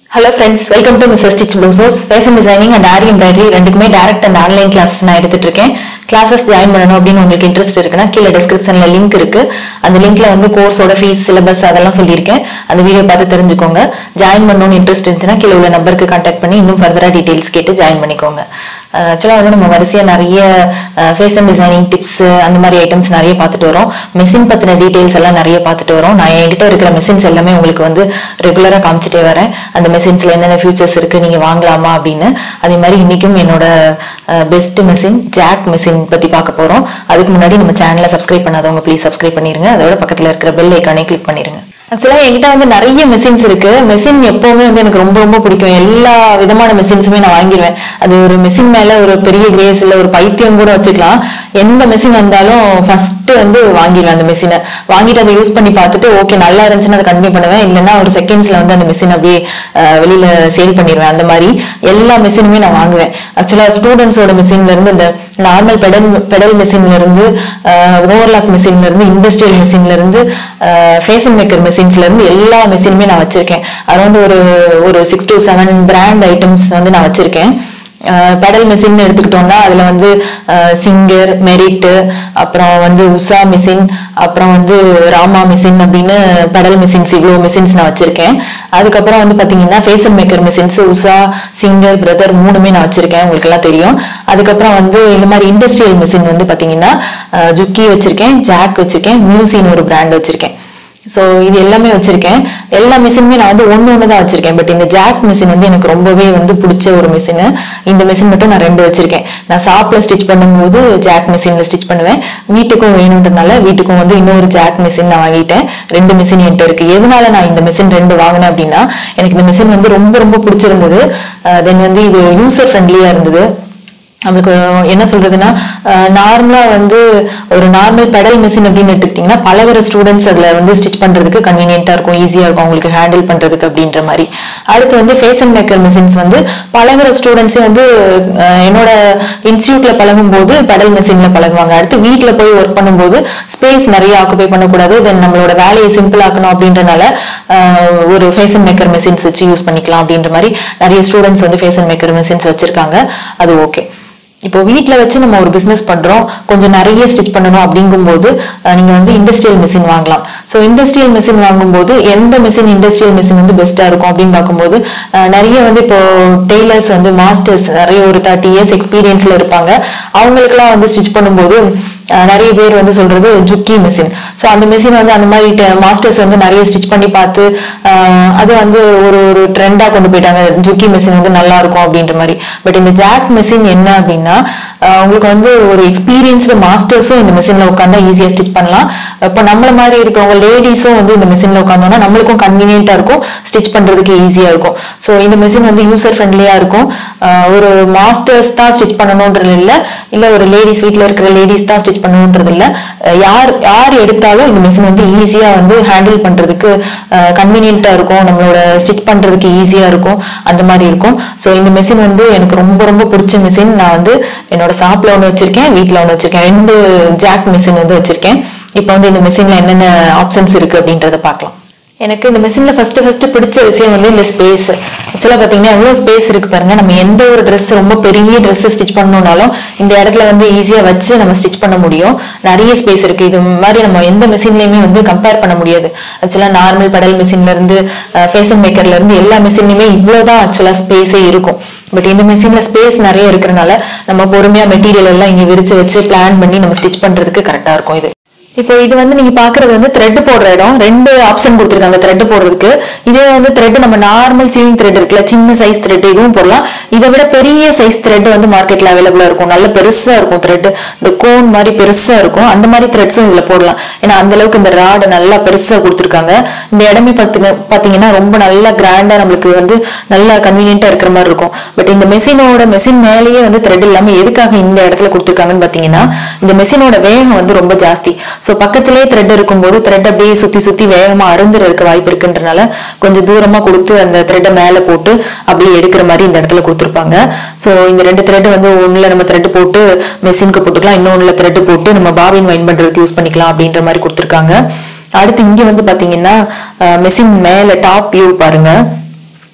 hello friends welcome to mister stitch blouses fashion designing and aari embroidery ரெண்டுக்குமே direct and online classes நான் எடுத்துட்டு இருக்கேன் classes join பண்ணணும் அப்படின்னு உங்களுக்கு இன்ட்ரெஸ்ட் இருக்குன்னா கீழே டிஸ்கிரிப்ஷன்ல லிங்க் இருக்கு அந்த லிங்க்ல வந்து கோர்ஸோட ஃபீஸ் சிலபஸ் அதெல்லாம் சொல்லியிருக்கேன் அந்த வீடியோ பார்த்து தெரிஞ்சுக்கோங்க ஜாயின் பண்ணணும்னு இன்ட்ரெஸ்ட் இருந்துச்சுன்னா கீழே உள்ள நம்பருக்கு கான்டாக்ட் பண்ணி இன்னும் ஃபர்தரா டீடைல்ஸ் கேட்டு ஜாயின் பண்ணிக்கோங்க ஆக்சுவலாக வந்து நம்ம வரிசையா நிறைய ஃபேஷன் டிசைனிங் டிப்ஸ் அந்த மாதிரி ஐட்டம்ஸ் நிறைய பார்த்துட்டு வரோம் மெஷின் பத்தின டீடைல்ஸ் எல்லாம் நிறைய பார்த்துட்டு வரோம் நான் என்கிட்ட இருக்கிற மெஷின்ஸ் எல்லாமே உங்களுக்கு வந்து ரெகுலரா காமிச்சிட்டே வரேன் அந்த மெஷின்ஸ்ல என்னென்ன ஃபியூச்சர்ஸ் இருக்கு நீங்க வாங்கலாமா அப்படின்னு அதே மாதிரி இன்னைக்கும் என்னோட பெஸ்ட் மெஷின் ஜாக் மெஷின் பத்தி பார்க்க போறோம் அதுக்கு முன்னாடி நம்ம சேனலை சப்ஸ்கிரைப் பண்ணாதவங்க ப்ளீஸ் சப்ஸ்கிரைப் பண்ணிருங்க அதோட பக்கத்துல இருக்கிற பெல் ஐக்கானே கிளிக் பண்ணிருங்க ஆக்சுவலா என்கிட்ட வந்து நிறைய மெஷின்ஸ் இருக்கு மெஷின் எப்பவுமே வந்து எனக்கு ரொம்ப ரொம்ப பிடிக்கும் எல்லா விதமான மெஷின்ஸுமே நான் வாங்கிடுவேன் அது ஒரு மெஷின் மேல ஒரு பெரிய கிரேஸ் இல்ல ஒரு பைத்தியம் கூட வச்சுக்கலாம் எந்த மெஷின் வந்தாலும் ஃபர்ஸ்ட் வந்து வாங்கிடுவேன் அந்த மெஷினை வாங்கிட்டு அதை யூஸ் பண்ணி பார்த்துட்டு ஓகே நல்லா இருந்துச்சுன்னா அதை கண்டினியூ பண்ணுவேன் இல்லைன்னா ஒரு செகண்ட்ஸ்ல வந்து அந்த மெஷின் அப்படியே அஹ், வெளியில சேல் பண்ணிடுவேன் அந்த மாதிரி எல்லா மெஷினுமே நான் வாங்குவேன் ஆக்சுவலா ஸ்டூடெண்ட்ஸோட மெஷின்ல இருந்து இந்த நார்மல் பெடல் பெடல் மெஷின்ல இருந்து ஓவர்லாக் மெஷின்ல இருந்து இண்டஸ்ட்ரியல் மெஷின்ல இருந்து ஃபேஷன் மேக்கர் மெஷின்ஸ்ல இருந்து எல்லா மெஷினுமே நான் வச்சிருக்கேன் அரௌண்ட் ஒரு ஒரு six to seven brand items வந்து நான் வச்சிருக்கேன் பெடல் மெஷின் எடுத்துக்கிட்டோம்னா அதுல வந்து சிங்கர் மெரிட் அப்புறம் வந்து உஷா மிஷின் அப்புறம் வந்து ராமா மிஷின் அப்படின்னு பெடல் மிஷின்ஸ் இவ்வளோ மிஷின்ஸ் நான் வச்சிருக்கேன் அதுக்கப்புறம் வந்து பாத்தீங்கன்னா fashion maker machines Usha Singer Brother மூணுமே நான் வச்சிருக்கேன் உங்களுக்கு எல்லாம் தெரியும் அதுக்கப்புறம் வந்து இந்த மாதிரி இண்டஸ்ட்ரியல் மிஷின் வந்து பாத்தீங்கன்னா அஹ், ஜுக்கி வச்சிருக்கேன் ஜாக் வச்சிருக்கேன் மியூசின் ஒரு பிராண்ட் வச்சிருக்கேன் ஸோ இது எல்லாமே வச்சிருக்கேன் எல்லா மிஷினுமே நான் வந்து ஒன்று ஒன்று தான் வச்சிருக்கேன் பட் இந்த ஜாக் மிஷின் வந்து எனக்கு ரொம்பவே வந்து பிடிச்ச ஒரு மிஷின் இந்த மிஷின் மட்டும் நான் ரெண்டு வச்சிருக்கேன் நான் ஷாப்ல ஸ்டிச் பண்ணும்போது ஜாக் மிஷின்ல ஸ்டிச் பண்ணுவேன் வீட்டுக்கும் வேணுன்றனால வீட்டுக்கும் வந்து இன்னொரு ஜாக் மிஷின் நான் வாங்கிட்டேன் ரெண்டு மிஷின் என்கிட்ட இருக்கு எதனால நான் இந்த மிஷின் ரெண்டு வாங்கினேன் அப்படின்னா எனக்கு இந்த மிஷின் வந்து ரொம்ப ரொம்ப பிடிச்சிருந்தது தென் வந்து இது யூசர் ஃப்ரெண்ட்லியா இருந்தது நம்மளுக்கு என்ன சொல்றதுன்னா நார்மலா வந்து ஒரு நார்மல் பெடல் மிஷின் அப்படின்னு எடுத்துக்கிட்டிங்கன்னா பழகுற ஸ்டூடெண்ட்ஸ் அதுல வந்து ஸ்டிச் பண்றதுக்கு கன்வீனியன்ட்டா இருக்கும் ஈஸியா இருக்கும் அவங்களுக்கு ஹேண்டில் பண்றதுக்கு அப்படின்ற மாதிரி அடுத்து வந்து ஃபேஷன் மேக்கர் மிஷின்ஸ் வந்து பழகுற ஸ்டூடெண்ட்ஸே வந்து அஹ், என்னோட இன்ஸ்டியூட்ல பழகும் போது பெடல் மிஷின்ல பழகுவாங்க அடுத்து வீட்ல போய் ஒர்க் பண்ணும்போது ஸ்பேஸ் நிறைய ஆக்குபை பண்ணக்கூடாது தென் நம்மளோட வேலையை சிம்பிள் ஆக்கணும் அப்படின்றனால அஹ், ஒரு ஃபேஷன் மேக்கர் மிஷின்ஸ் வச்சு யூஸ் பண்ணிக்கலாம் அப்படின்ற மாதிரி நிறைய ஸ்டூடெண்ட்ஸ் வந்து ஃபேஷன் மேக்கர் மிஷின்ஸ் வச்சிருக்காங்க அது ஓகே இப்போ வீட்ல வச்சு நம்ம ஒரு பிசினஸ் பண்றோம் கொஞ்சம் நிறைய ஸ்டிச் பண்ணணும் அப்படிங்கும்போது அஹ், நீங்க வந்து இண்டஸ்ட்ரியல் மிஷின் வாங்கலாம் ஸோ இண்டஸ்ட்ரியல் மிஷின் வாங்கும்போது எந்த மிஷின் இண்டஸ்ட்ரியல் மிஷின் வந்து பெஸ்டா இருக்கும் அப்படின்னு பார்க்கும்போது அஹ், நிறைய வந்து இப்போ டெய்லர்ஸ் வந்து மாஸ்டர்ஸ் நிறைய ஒரு தேர்ட்டி இயர்ஸ் எக்ஸ்பீரியன்ஸ்ல இருப்பாங்க அவங்களுக்குலாம் வந்து ஸ்டிச் பண்ணும்போது அஹ் நிறைய பேர் வந்து சொல்றது ஜுக்கி மிஷின் ஸோ அந்த மிஷின் வந்து அந்த மாதிரி மாஸ்டர்ஸ் வந்து நிறைய ஸ்டிச் பண்ணி பார்த்து அஹ் அது வந்து ஒரு ஒரு ட்ரெண்டா கொண்டு போயிட்டாங்க ஜுக்கி மிஷின் வந்து நல்லா இருக்கும் அப்படின்ற மாதிரி பட் இந்த ஜாக் மிஷின் என்ன அப்படின்னா அஹ் உங்களுக்கு வந்து ஒரு எக்ஸ்பீரியன்ஸ்டு மாஸ்டர்ஸும் இந்த மிஷின்ல உட்காந்தா ஈஸியா ஸ்டிச் பண்ணலாம் இப்போ நம்மள மாதிரி இருக்கிறவங்க லேடிஸும் வந்து இந்த மிஷின்ல உட்காந்தோம்னா நம்மளுக்கும் கன்வீனியன்ட்டா இருக்கும் ஸ்டிச் பண்றதுக்கு ஈஸியா இருக்கும் ஸோ இந்த மிஷின் வந்து யூசர் ஃப்ரெண்ட்லியா இருக்கும் அஹ் ஒரு மாஸ்டர்ஸ் தான் ஸ்டிச் பண்ணணுன்றது இல்ல இல்ல ஒரு லேடிஸ் வீட்ல இருக்கிற லேடிஸ் தான் ஸ்டிச் பண்ணணுன்றது இல்ல அஹ் யார் யார் எடுத்தாலும் இந்த மிஷின் வந்து ஈஸியா வந்து ஹேண்டில் பண்றதுக்கு கன்வீனியன்ட்டா இருக்கும் நம்மளோட ஸ்டிச் பண்றதுக்கு ஈஸியா இருக்கும் அந்த மாதிரி இருக்கும் ஸோ இந்த மிஷின் வந்து எனக்கு ரொம்ப ரொம்ப பிடிச்ச மிஷின் நான் வந்து என்னோட ஷாப்ல ஒன்று வச்சிருக்கேன் வீட்ல ஒன்று வச்சிருக்கேன் ரெண்டு ஜாக் மிஷின் வந்து வச்சிருக்கேன் இப்போ வந்து இந்த மிஷின்ல என்னென்ன ஆப்ஷன்ஸ் இருக்கு அப்படின்றத பார்க்கலாம் எனக்கு இந்த மிஷின்ல ஃபர்ஸ்ட் ஃபர்ஸ்ட் பிடிச்ச விஷயம் வந்து இந்த ஸ்பேஸ் ஆக்சுவலா பாத்தீங்கன்னா எவ்வளவு ஸ்பேஸ் இருக்கு பாருங்க நம்ம எந்த ஒரு Dress ரொம்ப பெரிய Dress ஸ்டிச் பண்ணணும்னாலும் இந்த இடத்துல வந்து ஈஸியா வச்சு நம்ம ஸ்டிச் பண்ண முடியும் நிறைய ஸ்பேஸ் இருக்கு இது மாதிரி நம்ம எந்த மிஷின்லயுமே வந்து கம்பேர் பண்ண முடியாது ஆக்சுவலா நார்மல் பெடல் மிஷின்ல இருந்து ஃபேஷன் மேக்கர்ல இருந்து எல்லா மிஷின்லயுமே இவ்வளவுதான் ஆக்சுவலா ஸ்பேஸே இருக்கும் பட் இந்த மிஷின்ல ஸ்பேஸ் நிறைய இருக்கிறனால நம்ம பொறுமையா மெட்டீரியல் எல்லாம் இங்க விரிச்சு வச்சு பிளான் பண்ணி நம்ம ஸ்டிச் பண்றதுக்கு கரெக்டா இருக்கும் இது இப்போ இது வந்து நீங்க பாக்குறது வந்து த்ரெட் போடுற இடம் ரெண்டு ஆப்ஷன் கொடுத்துருக்காங்க த்ரெட் போடுறதுக்கு இதே வந்து த்ரெட் நம்ம நார்மல் சீவிங் த்ரெட் இருக்குல்ல சின்ன சைஸ் த்ரெட் இதுவும் போடலாம் இதை விட பெரிய சைஸ் த்ரெட் வந்து மார்க்கெட்ல அவைலபிளா இருக்கும் நல்ல பெருசா இருக்கும் த்ரெட் இந்த கோன் மாதிரி பெருசா இருக்கும் அந்த மாதிரி த்ரெட்ஸும் இதுல போடலாம் ஏன்னா அந்த அளவுக்கு இந்த ராடு நல்லா பெருசா கொடுத்துருக்காங்க இந்த இடமே பாத்துங்க பாத்தீங்கன்னா ரொம்ப நல்லா கிராண்டா நம்மளுக்கு வந்து நல்லா கன்வீனியன்ட்டா இருக்கிற மாதிரி இருக்கும் பட் இந்த மெஷினோட மெஷின் மேலேயே வந்து த்ரெட் இல்லாம எதுக்காக இந்த இடத்துல கொடுத்துருக்காங்கன்னு பாத்தீங்கன்னா இந்த மெஷினோட வேகம் வந்து ரொம்ப ஜாஸ்தி சோ பக்கத்திலேயே த்ரெட் இருக்கும்போது த்ரெட் அப்படியே சுத்தி சுத்தி வேகமா அருந்துறதுக்கு வாய்ப்பு இருக்குன்றனால கொஞ்சம் தூரமா கொடுத்து அந்த த்ரெட்டை மேல போட்டு அப்படியே எடுக்கிற மாதிரி இந்த இடத்துல கொடுத்துருப்பாங்க சோ இந்த ரெண்டு த்ரெட் வந்து ஒண்ணுல நம்ம த்ரெட் போட்டு மெஷினுக்கு போட்டுக்கலாம் இன்னொன்னுல த்ரெட் போட்டு நம்ம பாபின் வைன் பண்றதுக்கு யூஸ் பண்ணிக்கலாம் அப்படின்ற மாதிரி கொடுத்துருக்காங்க அடுத்து இங்க வந்து பாத்தீங்கன்னா மெஷின் மேல டாப் வியூ பாருங்க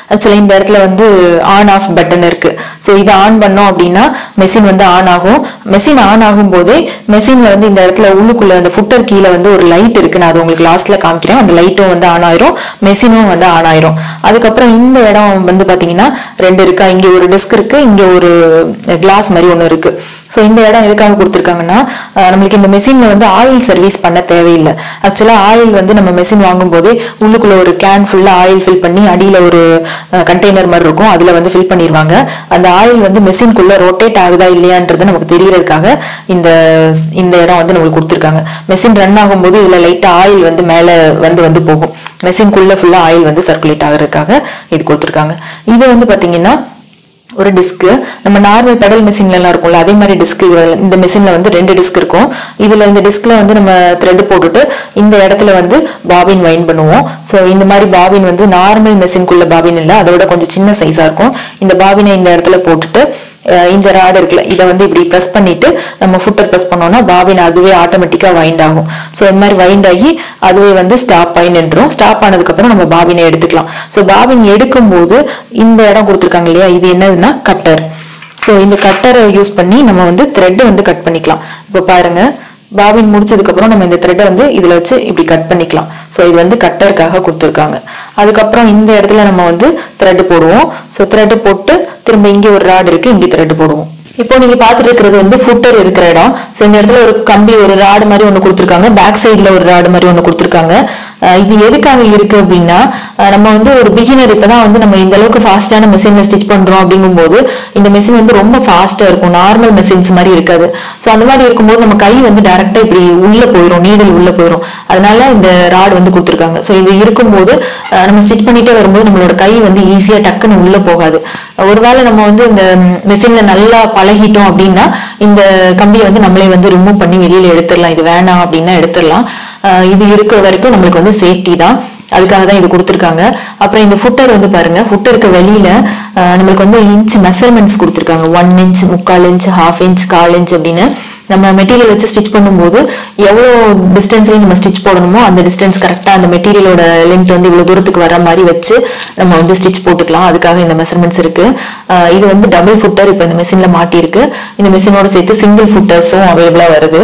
ஆக்சுவலி இந்த இடத்துல வந்து ஆன் ஆஃப் பட்டன் இருக்கு ஸோ இதை ஆன் பண்ணோம் அப்படின்னா மெஷின் வந்து ஆன் ஆகும் மெஷின் ஆன் ஆகும் போதே மெஷின்ல வந்து இந்த இடத்துல உள்ளுக்குள்ள அந்த ஃபுட்டர் கீழே வந்து ஒரு லைட் இருக்கு நான் அது உங்களுக்கு லாஸ்ட்ல காமிக்கிறேன் அந்த லைட்டும் வந்து ஆன் ஆயிரும் மெஷினும் வந்து ஆன் ஆயிரும் அதுக்கப்புறம் இந்த இடம் வந்து பாத்தீங்கன்னா ரெண்டு இருக்கா இங்க ஒரு டிஸ்க் இருக்கு இங்க ஒரு கிளாஸ் மாதிரி ஒன்று இருக்கு ஸோ இந்த இடம் எதுக்காக கொடுத்துருக்காங்கன்னா அஹ் நம்மளுக்கு இந்த மெஷின்ல வந்து ஆயில் சர்வீஸ் பண்ண தேவையில்லை ஆக்சுவலா ஆயில் வந்து நம்ம மெஷின் வாங்கும்போது உள்ளுக்குள்ள ஒரு கேன் ஃபுல்லா ஆயில் ஃபில் பண்ணி அடியில ஒரு கண்டெய்னர் மாதிரி இருக்கும் அதுல வந்து ஃபில் பண்ணிடுவாங்க அந்த ஆயில் வந்து மெஷின்குள்ள ரொட்டேட் ஆகுதா இல்லையான்றது நமக்கு தெரியறதுக்காக இந்த இந்த இடம் வந்து நம்மளுக்கு கொடுத்துருக்காங்க மெஷின் ரன் ஆகும்போது இதுல லைட்டா ஆயில் வந்து மேல வந்து வந்து போகும் மெஷின்குள்ள ஃபுல்லா ஆயில் வந்து சர்க்குலேட் ஆகுறதுக்காக இது கொடுத்துருக்காங்க இது வந்து பாத்தீங்கன்னா ஒரு டிஸ்க் நம்ம நார்மல் பெடல் மிஷின்ல எல்லாம் இருக்கும்ல அதே மாதிரி டிஸ்க் இந்த மிஷின்ல வந்து ரெண்டு டிஸ்க் இருக்கும் இதுல இந்த டிஸ்க்ல வந்து நம்ம த்ரெட் போட்டுட்டு இந்த இடத்துல வந்து பாபின் வைன் பண்ணுவோம் ஸோ இந்த மாதிரி பாபின் வந்து நார்மல் மெஷின்குள்ள பாபின் இல்லை அதோட கொஞ்சம் சின்ன சைஸா இருக்கும் இந்த பாபினை இந்த இடத்துல போட்டுட்டு அஹ் இந்த ராடு இருக்குல்ல இதை வந்து இப்படி ப்ரெஸ் பண்ணிட்டு நம்ம ஃபுட்டர் ப்ரெஸ் பண்ணோம்னா பாபின் அதுவே ஆட்டோமேட்டிக்கா வைண்ட் ஆகும் ஸோ இந்த மாதிரி வைண்ட் ஆகி அதுவே வந்து ஸ்டாப் ஆகி நின்றும் ஸ்டாப் ஆனதுக்கு அப்புறம் நம்ம பாபினை எடுத்துக்கலாம் ஸோ பாபின் எடுக்கும்போது இந்த இடம் கொடுத்துருக்காங்க இல்லையா இது என்னதுன்னா கட்டர் ஸோ இந்த கட்டரை யூஸ் பண்ணி நம்ம வந்து த்ரெட் வந்து கட் பண்ணிக்கலாம் இப்போ பாருங்க பாபின் முடிச்சதுக்கு அப்புறம் நம்ம இந்த த்ரெட்டை வந்து இதுல வச்சு இப்படி கட் பண்ணிக்கலாம் ஸோ இது வந்து கட்டருக்காக கொடுத்துருக்காங்க அதுக்கப்புறம் இந்த இடத்துல நம்ம வந்து த்ரெட் போடுவோம் ஸோ த்ரெட் போட்டு திரும்ப இங்க ஒரு ராட் இருக்கு இங்க த்ரெட் போடுவோம் இப்போ நீங்க பாத்துட்டு இருக்கிறது வந்து ஃபுட்டர் இருக்கிற இடம் ஸோ இந்த இடத்துல ஒரு கம்பி ஒரு ராடு மாதிரி ஒன்று கொடுத்துருக்காங்க பேக் சைடுல ஒரு ராடு மாதிரி ஒன்று கொடுத்துருக்காங்க அஹ் இது எதுக்காக இருக்கு அப்படின்னா அஹ் நம்ம வந்து ஒரு பிகினர் இப்பதான் வந்து நம்ம இந்த அளவுக்கு ஃபாஸ்டான மெஷின்ல ஸ்டிச் பண்றோம் அப்படிங்கும்போது இந்த மெஷின் வந்து ரொம்ப ஃபாஸ்டா இருக்கும் நார்மல் மெஷின்ஸ் மாதிரி இருக்காது ஸோ அந்த மாதிரி இருக்கும்போது நம்ம கை வந்து டைரக்டா இப்படி உள்ள போயிடும் நீடல் உள்ள போயிடும் அதனால இந்த ராடு வந்து கொடுத்துருக்காங்க ஸோ இது இருக்கும்போது அஹ் நம்ம ஸ்டிச் பண்ணிட்டே வரும்போது நம்மளோட கை வந்து ஈஸியா டக்குன்னு உள்ள போகாது ஒருவேளை நம்ம வந்து இந்த மெஷின்ல நல்லா பழகிட்டோம் அப்படின்னா இந்த கம்பியை வந்து நம்மளே வந்து ரிமூவ் பண்ணி வெளியில எடுத்துடலாம் இது வேணாம் அப்படின்னா எடுத்துடலாம் அஹ் இது இருக்கிற வரைக்கும் நம்மளுக்கு வந்து சேஃப்டி தான் அதுக்காக தான் இது கொடுத்துருக்காங்க அப்புறம் இந்த ஃபுட்டர் வந்து பாருங்க ஃபுட்டருக்கு வெளியில அஹ் நம்மளுக்கு வந்து இன்ச் மெஷர்மெண்ட்ஸ் கொடுத்துருக்காங்க ஒன் இன்ச் முக்கால் இன்ச் ஹாஃப் இன்ச் கால் இன்ச் அப்படின்னு நம்ம மெட்டீரியல் வச்சு ஸ்டிச் பண்ணும்போது எவ்வளோ டிஸ்டன்ஸ்ல நம்ம ஸ்டிச் போடணுமோ அந்த டிஸ்டன்ஸ் கரெக்டாக அந்த மெட்டீரியலோட லென்த் வந்து இவ்வளோ தூரத்துக்கு வர மாதிரி வச்சு நம்ம வந்து ஸ்டிச் போட்டுக்கலாம் அதுக்காக இந்த மெஷர்மெண்ட்ஸ் இருக்கு அஹ் இது வந்து டபுள் ஃபுட்டர் இப்போ இந்த மிஷின்ல மாட்டியிருக்கு இந்த மிஷினோட சேர்த்து சிங்கிள் ஃபுட்டர்ஸும் அவைலபிளா வருது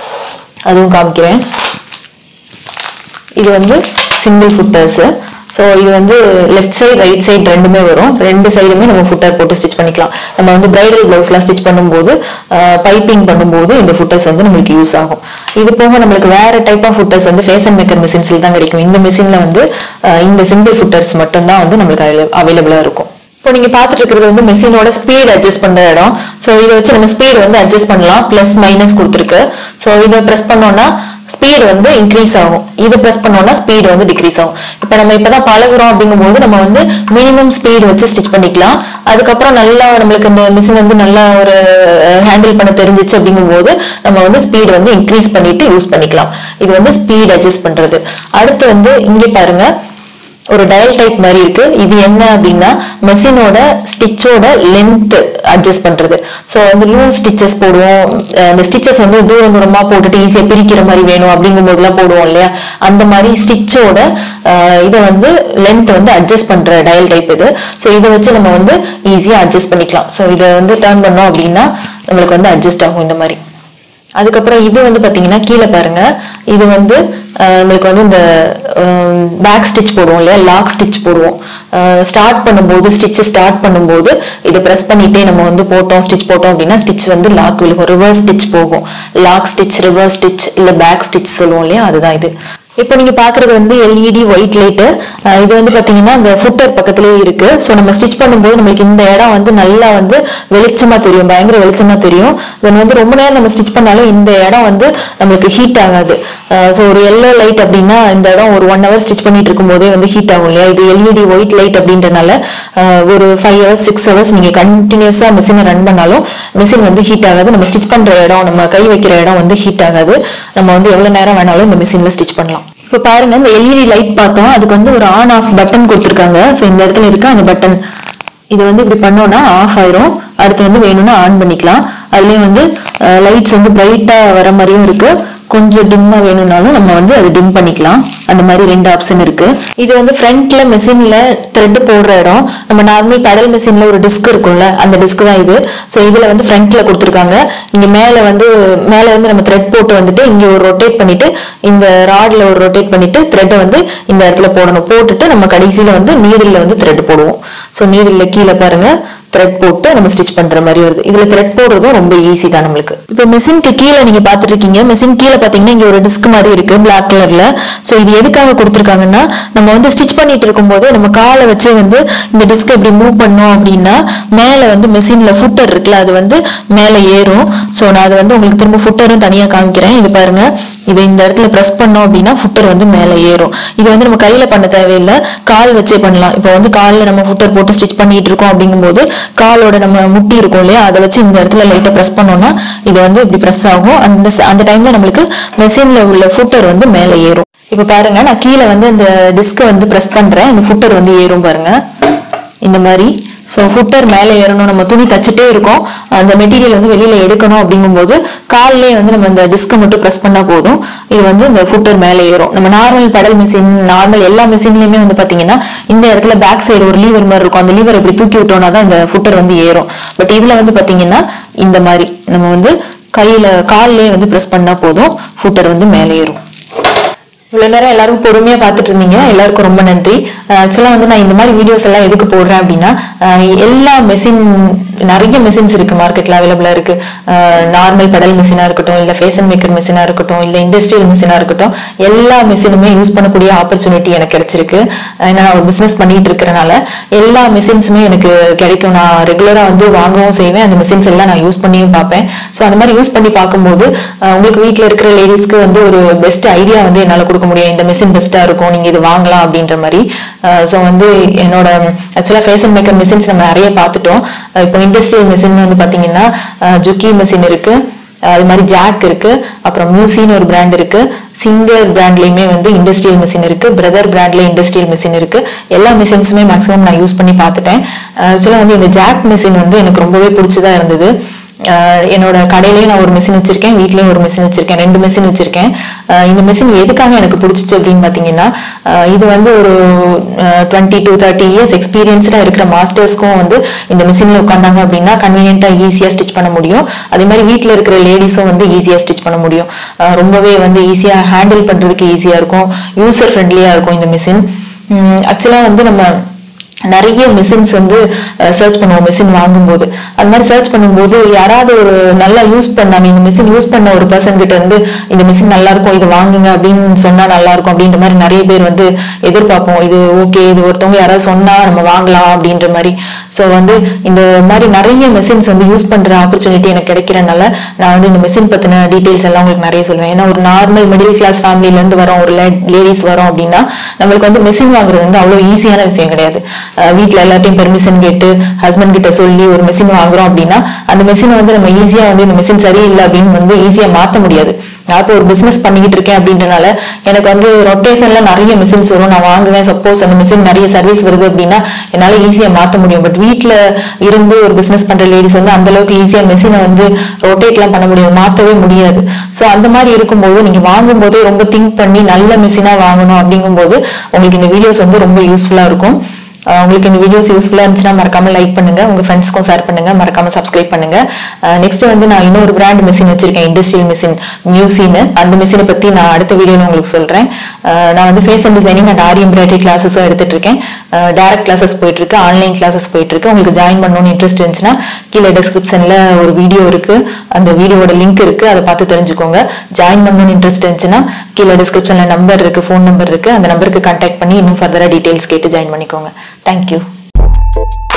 அதுவும் காமிக்கிறேன் இது வந்து சிங்கிள் ஃபுட்டர்ஸ் ஸோ இது வந்து லெஃப்ட் சைடு ரைட் சைடு ரெண்டுமே வரும் ரெண்டு சைடுமே நம்ம ஃபுட்டர் போட்டு ஸ்டிச் பண்ணிக்கலாம் நம்ம வந்து பிரைடல் பிளவுஸ்லாம் ஸ்டிச் பண்ணும்போது பைப்பிங் பண்ணும்போது இந்த ஃபுட்டர்ஸ் வந்து நம்மளுக்கு யூஸ் ஆகும் இது போக நம்மளுக்கு வேற டைப் ஆஃப் ஃபுட்டர்ஸ் வந்து ஃபேஷன் மேக்கர் மிஷின்ஸ்ல தான் கிடைக்கும் இந்த மிஷின்ல வந்து அஹ், இந்த சிங்கிள் ஃபுட்டர்ஸ் மட்டும்தான் வந்து நம்மளுக்கு அவைலபிளா இருக்கும் இப்போ நீங்க பாத்துட்டு இருக்கிறது வந்து மெஷினோட ஸ்பீட் அட்ஜஸ்ட் பண்ற இடம் ஸோ இதை வச்சு நம்ம ஸ்பீட் வந்து அட்ஜஸ்ட் பண்ணலாம் பிளஸ் மைனஸ் கொடுத்துருக்கு ஸோ இதை ப்ரெஸ் பண்ணோம்னா ஸ்பீடு வந்து இன்க்ரீஸ் ஆகும் இதை ப்ரெஸ் பண்ணோம்னா ஸ்பீடு வந்து டிக்ரீஸ் ஆகும் இப்போ நம்ம இப்பதான் பழகுறோம் அப்படிங்கும்போது நம்ம வந்து மினிமம் ஸ்பீடு வச்சு ஸ்டிச் பண்ணிக்கலாம் அதுக்கப்புறம் நல்லா நம்மளுக்கு இந்த மிஷின் வந்து நல்லா ஒரு ஹேண்டில் பண்ண தெரிஞ்சிச்சு அப்படிங்கும்போது நம்ம வந்து ஸ்பீடு வந்து இன்க்ரீஸ் பண்ணிட்டு யூஸ் பண்ணிக்கலாம் இது வந்து ஸ்பீட் அட்ஜஸ்ட் பண்றது அடுத்து வந்து இங்கே பாருங்க ஒரு டயல் டைப் மாதிரி இருக்கு இது என்ன அப்படின்னா மெஷினோட ஸ்டிச்சோட லென்த் அட்ஜஸ்ட் பண்றது ஸோ வந்து லூஸ் ஸ்டிச்சஸ் போடுவோம் அஹ் அந்த ஸ்டிச்சஸ் வந்து தூரம் தூரமா போட்டுட்டு ஈஸியா பிரிக்கிற மாதிரி வேணும் அப்படிங்கும் போதெல்லாம் போடுவோம் இல்லையா அந்த மாதிரி ஸ்டிச்சோட இதை வந்து லென்த் வந்து அட்ஜஸ்ட் பண்ற டயல் டைப் இது ஸோ இதை வச்சு நம்ம வந்து ஈஸியா அட்ஜஸ்ட் பண்ணிக்கலாம் ஸோ இதை வந்து டர்ன் பண்ணோம் அப்படின்னா நம்மளுக்கு வந்து அட்ஜஸ்ட் ஆகும் இந்த மாதிரி அதுக்கப்புறம் இது வந்து பாத்தீங்கன்னா கீழே பாருங்க இது வந்து அஹ், நம்மளுக்கு வந்து இந்த பேக் ஸ்டிச் போடுவோம் இல்லையா லாக் ஸ்டிச் போடுவோம் ஸ்டார்ட் பண்ணும்போது ஸ்டிச் ஸ்டார்ட் பண்ணும்போது இதை ப்ரெஸ் பண்ணிட்டே நம்ம வந்து போட்டோம் ஸ்டிச் போட்டோம் அப்படின்னா ஸ்டிச் வந்து லாக் விழுகும் ரிவர்ஸ் ஸ்டிச் போகும் லாக் ஸ்டிச் ரிவர்ஸ் ஸ்டிச் இல்ல பேக் ஸ்டிச் சொல்லுவோம் இல்லையா அதுதான் இது இப்போ நீங்க பாக்குறது வந்து எல்இடி ஒயிட் லைட் இது வந்து பாத்தீங்கன்னா இந்த ஃபுட்டர் பக்கத்துலயே இருக்கு ஸோ நம்ம ஸ்டிச் பண்ணும்போது நம்மளுக்கு இந்த இடம் வந்து நல்லா வந்து வெளிச்சமா தெரியும் பயங்கர வெளிச்சமா தெரியும் தென் வந்து ரொம்ப நேரம் நம்ம ஸ்டிச் பண்ணாலும் இந்த இடம் வந்து நம்மளுக்கு ஹீட் ஆகாது ஸோ ஒரு எல்லோ லைட் அப்படின்னா இந்த இடம் ஒரு ஒன் ஹவர் ஸ்டிச் பண்ணிட்டு இருக்கும் போதே வந்து ஹீட் ஆகும் இல்லையா இது எல்இடி ஒயிட் லைட் அப்படின்றனால அஹ், ஒரு ஃபைவ் ஹவர்ஸ் சிக்ஸ் ஹவர்ஸ் நீங்க கண்டினியூஸா மிஷினை ரன் பண்ணாலும் மிஷின் வந்து ஹீட் ஆகாது நம்ம ஸ்டிச் பண்ற இடம் நம்ம கை வைக்கிற இடம் வந்து ஹீட் ஆகாது நம்ம வந்து எவ்வளவு நேரம் வேணாலும் இந்த மிஷின்ல ஸ்டிச் பண்ணலாம் இப்போ பாருங்க இந்த எல்இடி லைட் பார்த்தோம் அதுக்கு வந்து ஒரு ஆன் ஆஃப் பட்டன் கொடுத்துருக்காங்க ஸோ இந்த இடத்துல இருக்க அந்த பட்டன் இது வந்து இப்படி பண்ணோம்னா ஆஃப் ஆயிரும் அடுத்து வந்து வேணும்னா ஆன் பண்ணிக்கலாம் அதுலயும் வந்து லைட்ஸ் வந்து பிரைட்டா வர மாதிரியும் இருக்கு கொஞ்சம் டிம்மா வேணும்னாலும் நம்ம வந்து அது டிம் பண்ணிக்கலாம் அந்த மாதிரி ரெண்டு ஆப்ஷன் இருக்கு இது வந்து ஃப்ரண்ட்ல மெஷின்ல த்ரெட் போடுற இடம் நம்ம நார்மல் பெடல் மெஷின்ல ஒரு டிஸ்க் இருக்கும்ல அந்த டிஸ்க் தான் இது ஸோ இதுல வந்து ஃப்ரண்ட்ல கொடுத்துருக்காங்க இங்க மேல வந்து மேல வந்து நம்ம த்ரெட் போட்டு வந்துட்டு இங்க ஒரு ரொட்டேட் பண்ணிட்டு இந்த ராட்ல ஒரு ரொட்டேட் பண்ணிட்டு த்ரெட்டை வந்து இந்த இடத்துல போடணும் போட்டுட்டு நம்ம கடைசியில வந்து நீடில்ல வந்து த்ரெட் போடுவோம் ஸோ நீடில்ல கீழே பாருங்க த்ரெட் போட்டு நம்ம ஸ்டிச் பண்ற மாதிரி வருது இதுல த்ரெட் போடுறதும் ரொம்ப ஈஸி தான் நம்மளுக்கு இப்போ மிஷினுக்கு கீழே நீங்க பாத்துட்டு இருக்கீங்க மிஷின் கீழே பாத்தீங்கன்னா இங்க ஒரு டிஸ்க் மாதிரி இருக்கு பிளாக் கலர்ல சோ இது எதுக்காக கொடுத்துருக்காங்கன்னா நம்ம வந்து ஸ்டிச் பண்ணிட்டு இருக்கும்போது நம்ம காலை வச்சு வந்து இந்த டிஸ்க் இப்படி மூவ் பண்ணோம் அப்படின்னா மேல வந்து மிஷின்ல ஃபுட்டர் இருக்குல்ல அது வந்து மேல ஏறும் சோ நான் அது வந்து உங்களுக்கு திரும்ப ஃபுட்டரும் தனியா காமிக்கிறேன் இது பாருங்க இது இந்த இடத்துல பிரஸ் பண்ணோம் அப்படின்னா ஃபுட்டர் வந்து மேலே ஏறும் இது வந்து நம்ம கையில பண்ண தேவையில்லை கால் வச்சே பண்ணலாம் இப்போ வந்து காலில் நம்ம ஃபுட்டர் போட்டு ஸ்டிச் பண்ணிட்டு இருக்கோம் அப்படிங்கும்போது காலோட நம்ம முட்டி இருக்கும் இல்லையா அதை வச்சு இந்த இடத்துல லைட்டா பிரஸ் பண்ணோம்னா இது வந்து இப்படி பிரஸ் ஆகும் அந்த ச- அந்த டைம்ல நம்மளுக்கு மெஷின்ல உள்ள ஃபுட்டர் வந்து மேலே ஏறும் இப்போ பாருங்க நான் கீழே வந்து இந்த டிஸ்கை வந்து பிரஸ் பண்றேன் இந்த ஃபுட்டர் வந்து ஏறும் பாருங்க இந்த மாதிரி ஸோ ஃபுட்டர் மேலே ஏறணும் நம்ம துணி தச்சுட்டே இருக்கோம் அந்த மெட்டீரியல் வந்து வெளியில எடுக்கணும் அப்படிங்கும்போது கால்லே வந்து நம்ம இந்த டிஸ்கை மட்டும் ப்ரெஸ் பண்ணா போதும் இது வந்து இந்த ஃபுட்டர் மேலே ஏறும் நம்ம நார்மல் பெடல் மிஷின் நார்மல் எல்லா மிஷின்லயுமே வந்து பாத்தீங்கன்னா இந்த இடத்துல பேக் சைடு ஒரு லீவர் மாதிரி இருக்கும் அந்த லீவர் இப்படி தூக்கி விட்டோம்னா தான் இந்த ஃபுட்டர் வந்து ஏறும் பட் இதுல வந்து பாத்தீங்கன்னா இந்த மாதிரி நம்ம வந்து கையில கால்லே வந்து ப்ரெஸ் பண்ணா போதும் ஃபுட்டர் வந்து மேலே ஏறும் இவ்வளவு நேரம் எல்லாரும் பொறுமையா பார்த்துட்டு இருந்தீங்க எல்லாருக்கும் ரொம்ப நன்றி ஆக்சுவலா வந்து நான் இந்த மாதிரி வீடியோஸ் எல்லாம் எதுக்கு போடுறேன் அப்படின்னா அஹ் எல்லா மெஷின் நிறைய மெஷின்ஸ் இருக்கு மார்க்கெட்ல அவைலபிளா இருக்கு நார்மல் பெடல் மிஷினா இருக்கட்டும் இல்ல ஃபேஷன் மேக்கர் மிஷினா இருக்கட்டும் இல்ல இண்டஸ்ட்ரியல் மிஷினா இருக்கட்டும் எல்லா மிஷினுமே யூஸ் பண்ணக்கூடிய ஆப்பர்ச்சுனிட்டி எனக்கு கிடைச்சிருக்கு அஹ் ஏன்னா நான் ஒரு பிசினஸ் பண்ணிட்டு இருக்கிறனால எல்லா மிஷின்ஸுமே எனக்கு கிடைக்கும் நான் ரெகுலரா வந்து வாங்கவும் செய்வேன் அந்த மிஷின்ஸ் எல்லாம் நான் யூஸ் பண்ணியும் பார்ப்பேன் ஸோ அந்த மாதிரி யூஸ் பண்ணி பார்க்கும்போது அஹ் உங்களுக்கு வீட்ல இருக்கிற லேடிஸ்க்கு வந்து ஒரு பெஸ்ட் ஐடியா வந்து என்னால கொடுக்க முடியும் இந்த மிஷின் பெஸ்டா இருக்கும் நீங்க இது வாங்கலாம் அப்படின்ற மாதிரி ஸோ வந்து என்னோட ஆக்சுவலா ஃபேஷன் மேக்கர் மிஷின்ஸ் நம்ம நிறைய பார்த்துட்டோம் அஹ் இப்போ இண்டஸ்ட்ரியல் மிஷின் வந்து பாத்தீங்கன்னா ஜுக்கி மிஷின் இருக்கு அது மாதிரி ஜாக் இருக்கு அப்புறம் மியூசின்னு ஒரு பிராண்ட் இருக்கு சிங்கர் பிராண்ட்லயுமே வந்து இண்டஸ்ட்ரியல் மிஷின் இருக்கு பிரதர் பிராண்ட்ல இண்டஸ்ட்ரியல் மிஷின் இருக்கு எல்லா மிஷின்ஸுமே மேக்ஸிமம் நான் யூஸ் பண்ணி பார்த்துட்டேன் ஆக்சுவலா வந்து இந்த ஜாக் மிஷின் வந்து எனக்கு ரொம்பவே பிடிச்சதா இருந்தது ஆஹ் என்னோட கடையிலயும் நான் ஒரு மிஷின் வச்சிருக்கேன் வீட்லயும் ஒரு மிஷின் வச்சிருக்கேன் ரெண்டு மிஷின் வச்சிருக்கேன் ஆஹ் இந்த மிஷின் எதுக்காக எனக்கு பிடிச்சிச்சு அப்படின்னு பாத்தீங்கன்னா ஆஹ் இது வந்து ஒரு டுவெண்ட்டி டு தேர்ட்டி இயர்ஸ் எக்ஸ்பீரியன்ஸ்டா இருக்கிற மாஸ்டர்ஸ்க்கும் வந்து இந்த மிஷின்ல உட்காந்தாங்க அப்படின்னா கன்வீனியன்ட்டா ஈஸியா ஸ்டிச் பண்ண முடியும் அதே மாதிரி வீட்ல இருக்கிற லேடிஸும் வந்து ஈஸியா ஸ்டிச் பண்ண முடியும் ஆஹ் ரொம்பவே வந்து ஈஸியா ஹேண்டில் பண்றதுக்கு ஈஸியா இருக்கும் யூசர் ஃப்ரெண்ட்லியா இருக்கும் இந்த மிஷின் ஆக்சுவலா வந்து நம்ம நிறைய மிஷின்ஸ் வந்து சர்ச் பண்ணுவோம் மிஷின் வாங்கும்போது அது மாதிரி சர்ச் பண்ணும்போது யாராவது ஒரு நல்லா யூஸ் பண்ணாம இந்த மிஷின் யூஸ் பண்ண ஒரு பர்சன் கிட்ட இருந்து இந்த மிஷின் நல்லா இருக்கும் இது வாங்குங்க அப்படின்னு சொன்னா நல்லா இருக்கும் அப்படின்ற மாதிரி நிறைய பேர் வந்து எதிர்பார்ப்போம் இது ஓகே இது ஒருத்தவங்க யாராவது சொன்னா நம்ம வாங்கலாம் அப்படின்ற மாதிரி ஸோ வந்து இந்த மாதிரி நிறைய மிஷின்ஸ் வந்து யூஸ் பண்ற ஆப்பர்ச்சுனிட்டி எனக்கு கிடைக்கிறனால நான் வந்து இந்த மிஷின் பத்தின டீடைல்ஸ் எல்லாம் உங்களுக்கு நிறைய சொல்லுவேன் ஏன்னா ஒரு நார்மல் மிடில் கிளாஸ் ஃபேமிலில இருந்து வரோம் ஒரு லேடிஸ் வரோம் அப்படின்னா நம்மளுக்கு வந்து மிஷின் வாங்குறது வந்து அவ்வளவு ஈஸியான விஷயம் கிடையாது அஹ் வீட்ல எல்லாத்தையும் பெர்மிஷன் கேட்டு ஹஸ்பண்ட் கிட்ட சொல்லி ஒரு மிஷின் வாங்குறோம் அப்படின்னா அந்த மிஷினை வந்து நம்ம ஈஸியா வந்து இந்த மிஷின் சரியில்லை அப்படின்னு வந்து ஈஸியா மாத்த முடியாது நான் இப்போ ஒரு பிசினஸ் பண்ணிக்கிட்டு இருக்கேன் அப்படின்றனால எனக்கு வந்து ரொட்டேஷன்ல நிறைய மிஷின்ஸ் வரும் நான் வாங்குவேன் சப்போஸ் அந்த மிஷின் நிறைய சர்வீஸ் வருது அப்படின்னா என்னால ஈஸியா மாத்த முடியும் பட் வீட்ல இருந்து ஒரு பிசினஸ் பண்ற லேடிஸ் வந்து அந்த அளவுக்கு ஈஸியா மிஷினை வந்து ரொட்டேட் எல்லாம் பண்ண முடியாது மாத்தவே முடியாது சோ அந்த மாதிரி இருக்கும்போது நீங்க வாங்கும் போதே ரொம்ப திங்க் பண்ணி நல்ல மிஷினா வாங்கணும் அப்படிங்கும்போது உங்களுக்கு இந்த வீடியோஸ் வந்து ரொம்ப யூஸ்ஃபுல்லா இருக்கும் அஹ் உங்களுக்கு இந்த வீடியோஸ் யூஸ்ஃபுல்லா இருந்துச்சுன்னா மறக்காம லைக் பண்ணுங்க உங்க ஃப்ரெண்ட்ஸ்க்கும் ஷேர் பண்ணுங்க மறக்காம சப்ஸ்கிரைப் பண்ணுங்க நெக்ஸ்ட் வந்து நான் இன்னொரு பிராண்ட் மிஷின் வச்சிருக்கேன் இண்டஸ்ட்ரியல் மிஷின் மியூசின்னு அந்த மிஷினை பத்தி நான் அடுத்த வீடியோல உங்களுக்கு சொல்றேன் அஹ் நான் வந்து fashion designing and aari embroidery கிளாஸஸும் எடுத்துட்டு இருக்கேன் டேரக்ட் கிளாஸஸ் போயிட்டு இருக்கு ஆன்லைன் கிளாஸஸ் போயிட்டு இருக்கு உங்களுக்கு ஜாயின் பண்ணணும்னு இன்ட்ரெஸ்ட் இருந்துச்சுன்னா கீழே டிஸ்கிரிப்ஷன்ல ஒரு வீடியோ இருக்கு அந்த வீடியோவோட லிங்க் இருக்கு அதை பார்த்து தெரிஞ்சுக்கோங்க ஜாயின் பண்ணணும்னு இன்ட்ரெஸ்ட் இருந்துச்சுன்னா கீழே டிஸ்கிரிப்ஷன்ல நம்பர் இருக்கு ஃபோன் நம்பர் இருக்கு அந்த நம்பருக்கு கான்டாக்ட் பண்ணி இன்னும் ஃபர்தரா டீடைல்ஸ் கேட்டு ஜாயின் பண்ணிக்கோங்க தேங்க்யூ